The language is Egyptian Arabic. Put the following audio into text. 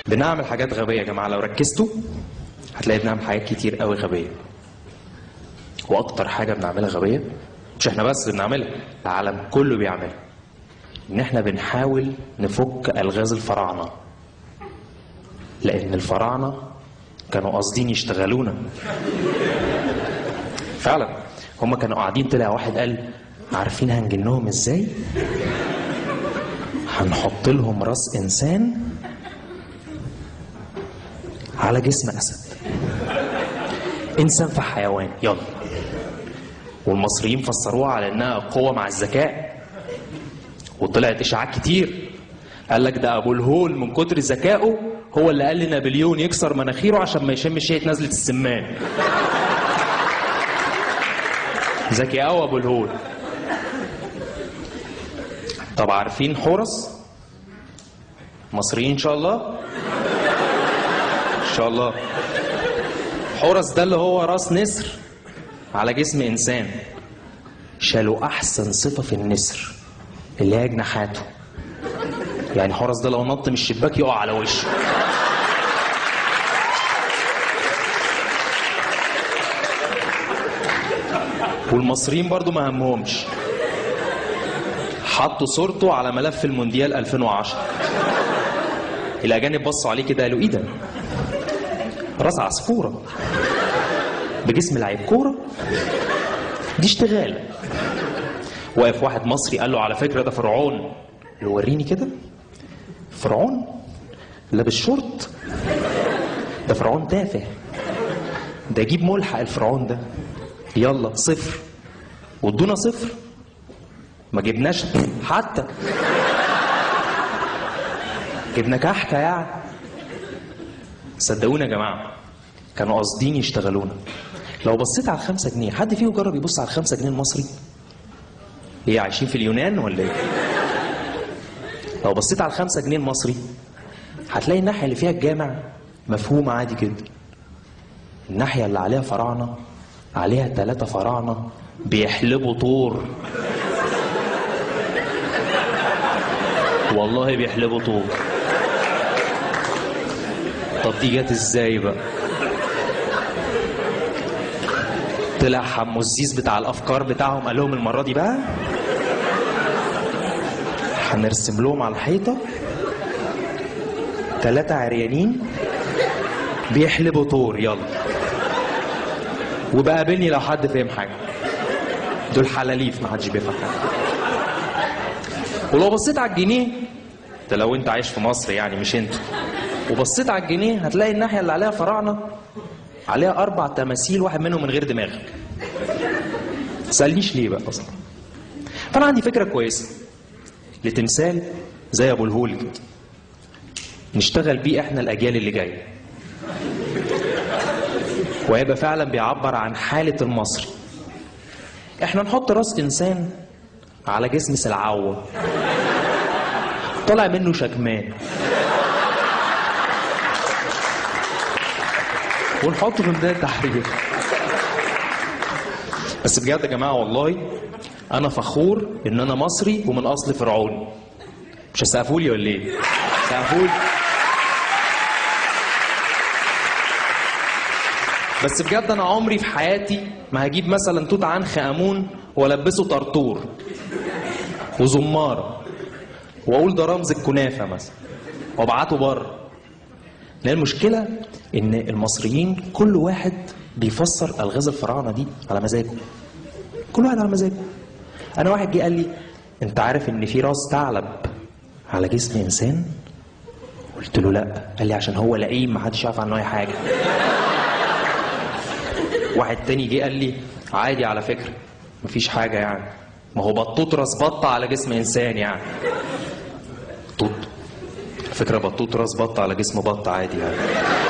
بنعمل حاجات غبيه يا جماعه لو ركزتوا هتلاقي بنعمل حاجات كتير قوي غبيه واكتر حاجه بنعملها غبيه مش احنا بس اللي بنعملها العالم كله بيعملها ان احنا بنحاول نفك الغاز الفراعنه لان الفراعنه كانوا قاصدين يشتغلونا فعلا هما كانوا قاعدين طلع واحد قال عارفين هنجنهم ازاي هنحط لهم راس انسان على جسم اسد انسان في حيوان يلا والمصريين فسروها على انها قوه مع الذكاء وطلعت اشاعات كتير قال لك ده ابو الهول من كتر ذكائه هو اللي قال لنابليون يكسر مناخيره عشان ما يشمش ريحه نزله السمان ذكي قوي ابو الهول طب عارفين حورس مصريين ان شاء الله ان شاء الله حورس ده اللي هو راس نسر على جسم انسان شالوا احسن صفه في النسر اللي هي جناحاته يعني حورس ده لو نط من الشباك يقع على وشه والمصريين برضو ما همهمش حطوا صورته على ملف المونديال 2010 الاجانب بصوا عليه كده قالوا ايه ده راس عصفوره بجسم لعيب كوره دي اشتغال واقف واحد مصري قال له على فكره ده فرعون قال له وريني كده فرعون لابس شورت ده فرعون تافه ده جيب ملحق الفرعون ده يلا صفر وادونا صفر ما جبناش حتى جبنا كحكه يعني صدقونا يا جماعه كانوا قاصدين يشتغلونا لو بصيت على الخمسة جنيه حد فيهم جرب يبص على الخمسة جنيه المصري ايه عايشين في اليونان ولا ايه لو بصيت على الخمسة جنيه المصري هتلاقي الناحية اللي فيها الجامع مفهومة عادي جدا الناحية اللي عليها فراعنة عليها ثلاثة فراعنة بيحلبوا طور والله بيحلبوا طور طب دي جت ازاي بقى طلع حمو الزيز بتاع الافكار بتاعهم قال لهم المره دي بقى هنرسم لهم على الحيطه ثلاثة عريانين بيحلبوا طور يلا وبقى قابلني لو حد فهم حاجه دول حلاليف ما حدش بيفهم حاجه ولو بصيت على الجنيه ده لو انت عايش في مصر يعني مش انت وبصيت على الجنيه هتلاقي الناحيه اللي عليها فراعنه عليها اربع تماثيل واحد منهم من غير دماغ تسالنيش ليه بقى اصلا فانا عندي فكره كويسه لتمثال زي ابو الهول كده نشتغل بيه احنا الاجيال اللي جايه ويبقى فعلا بيعبر عن حاله المصري احنا نحط راس انسان على جسم سلعوه طلع منه شكمان ونحطه في ميدان التحرير بس بجد يا جماعه والله انا فخور ان انا مصري ومن اصل فرعون مش هتسقفوا لي ولا ايه؟ سقفوا لي بس بجد انا عمري في حياتي ما هجيب مثلا توت عنخ امون والبسه طرطور وزماره واقول ده رمز الكنافه مثلا وابعته بره لان المشكله ان المصريين كل واحد بيفسر الغاز الفراعنه دي على مزاجه كل واحد على مزاجه انا واحد جه قال لي انت عارف ان في راس ثعلب على جسم انسان قلت له لا قال لي عشان هو لئيم ما حدش يعرف عنه اي حاجه واحد تاني جه قال لي عادي على فكره مفيش حاجه يعني ما هو بطوط راس بطه على جسم انسان يعني بطوط على فكره بطوط راس بطه على جسم بطه عادي يعني